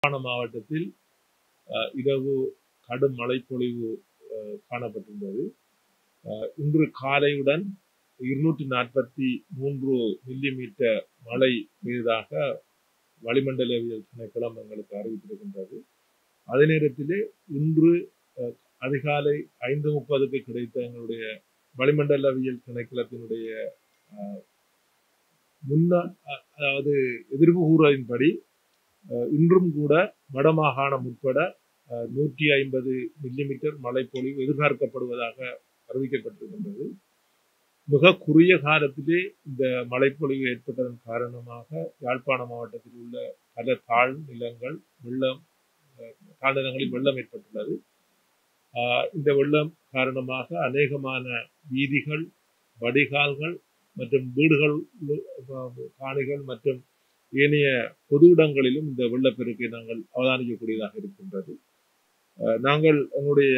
யாழ்ப்பாணம் மாவட்டத்தில் அஹ், இரவு கடும் மழைப்பொழிவு அஹ், காணப்பட்டிருந்தது அஹ், இன்று காலையுடன் இருநூற்றி நாற்பத்தி மூன்று மில்லி மீட்டர் மழை பெய்ததாக வளிமண்டலவியல் திணைக்களம் எங்களுக்கு அறிவித்திருக்கின்றது அதே நேரத்திலே இன்று அஹ், அதிகாலை ஐந்து முப்பதுக்கு கிடைத்த எங்களுடைய வளிமண்டலவியல் திணைக்களத்தினுடைய அஹ், முன்ன அ- அதாவது எதிர்ப்பு கூறலின்படி அஹ், இன்றும் கூட வடமாகாணம் உட்பட அஹ், நூற்றி ஐம்பது மில்லிமீட்டர் மழைப்பொழிவு எதிர்பார்க்கப்படுவதாக அறிவிக்கப்பட்டிருக்கின்றது மிக குறுகிய காலத்திலே இந்த மழைப்பொழிவு ஏற்பட்டதன் காரணமாக யாழ்ப்பாண மாவட்டத்தில் உள்ள பல தாழ் நிலங்கள் வெள்ளம் அஹ், தாழ்நிலங்களில் வெள்ளம் ஏற்பட்டுள்ளது ஆஹ் இந்த வெள்ளம் காரணமாக அநேகமான வீதிகள் வடிகால்கள் மற்றும் வீடுகள் அஹ், காணிகள் மற்றும் ஏனைய பொது இடங்களிலும் இந்த வெள்ளப்பெருக்கை நாங்கள் அவதானிக்கக்கூடியதாக இருக்கின்றது அஹ், நாங்கள் எங்களுடைய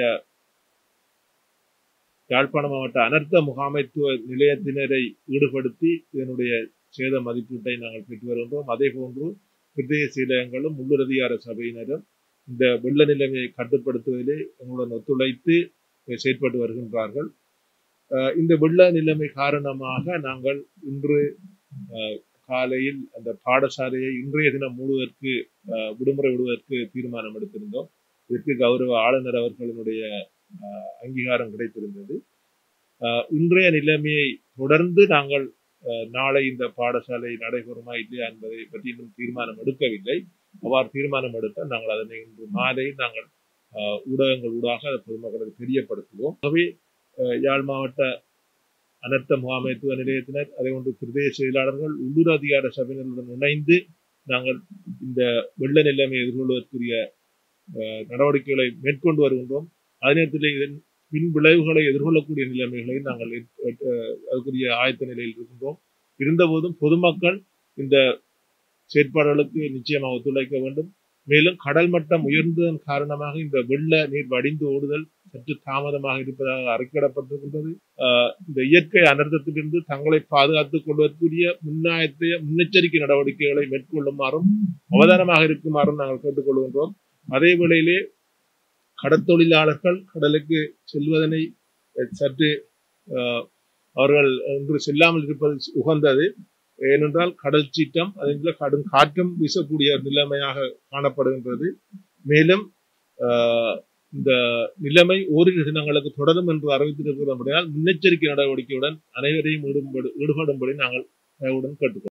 யாழ்ப்பாண மாவட்ட அனர்த்த முகாமைத்துவ நிலையத்தினரை ஈடுபடுத்தி இதனுடைய சேத மதிப்பீட்டை நாங்கள் பெற்று வருகின்றோம் அதே போன்று பிரதேச செயலகங்களும் உள்ளுறதிகார சபையினரும் இந்த வெள்ள நிலைமையை கட்டுப்படுத்துவதிலே எங்களுடன் ஒத்துழைத்து செயற்பட்டு வருகின்றார்கள் அஹ் இந்த வெள்ள நிலைமை காரணமாக நாங்கள் இன்று அஹ், காலையில் அந்த பாடசாலையை இன்றைய தினம் மூடுவதற்கு அஹ், விடுமுறை விடுவதற்கு தீர்மானம் எடுத்திருந்தோம் இதற்கு கௌரவ ஆளுநர் அவர்களினுடைய அஹ், அங்கீகாரம் கிடைத்திருந்தது அஹ், இன்றைய நிலைமையை தொடர்ந்து நாங்கள் அஹ், நாளை இந்த பாடசாலை நடைபெறுமா இல்லையா என்பதை பற்றி இன்னும் தீர்மானம் எடுக்கவில்லை அவ்வாறு தீர்மானம் எடுத்தால் நாங்கள் அதனை இன்று மாலை நாங்கள் அஹ், ஊடகங்கள் ஊடாக அதை பொதுமக்களுக்கு தெரியப்படுத்துவோம் ஆகவே அஹ், யாழ் மாவட்ட அனர்த்த முகாமைத்துவ நிலையத்தினர் அதே போன்று பிரதேச செயலாளர்கள் உள்ளூர் அதிகார சபையினருடன் இணைந்து நாங்கள் இந்த வெள்ள நிலைமையை எதிர்கொள்வதற்குரிய அஹ், நடவடிக்கைகளை மேற்கொண்டு வருகின்றோம் அதே நேரத்தில் இதன் பின் விளைவுகளை எதிர்கொள்ளக்கூடிய நிலைமைகளை நாங்கள் ஏற்- ஏற்- அஹ், அதுக்குரிய ஆயத்த நிலையில் இருக்கின்றோம் இருந்தபோதும் பொதுமக்கள் இந்த செயற்பாடுகளுக்கு நிச்சயமாக ஒத்துழைக்க வேண்டும் மேலும் கடல் மட்டம் உயர்ந்ததன் காரணமாக இந்த வெள்ள நீர் வடிந்து ஓடுதல் சற்று தாமதமாக இருப்பதாக அறிக்கையிடப்பட்டிருக்கின்றது ஆஹ் இந்த இயற்கை அனர்த்தத்திலிருந்து தங்களை பாதுகாத்துக் கொள்வதற்குரிய முன்னாயத்தைய முன்னெச்சரிக்கை நடவடிக்கைகளை மேற்கொள்ளுமாறும் அவதானமாக இருக்குமாறும் நாங்கள் கேட்டுக்கொள்கின்றோம் அதே வேளையிலே கடற்தொழிலாளர்கள் கடலுக்கு செல்வதனை அஹ், சற்று ஆஹ், அவர்கள் இன்று செல்லாமல் இருப்பது உகந்தது ஏனென்றால் கடல் சீற்றம் அதே போல கடும் காற்றும் வீசக்கூடிய நிலைமையாக காணப்படுகின்றது மேலும் ஆஹ், இந்த நிலைமை ஓரிரு தினங்களுக்கு தொடரும் என்று அறிவித்திருக்கிறபடியால் முன்னெச்சரிக்கை நடவடிக்கையுடன் அனைவரையும் ஈடுபடு ஈடுபடும்படி நாங்கள் தயவுடன் கேட்டுக்கொள்கிறோம்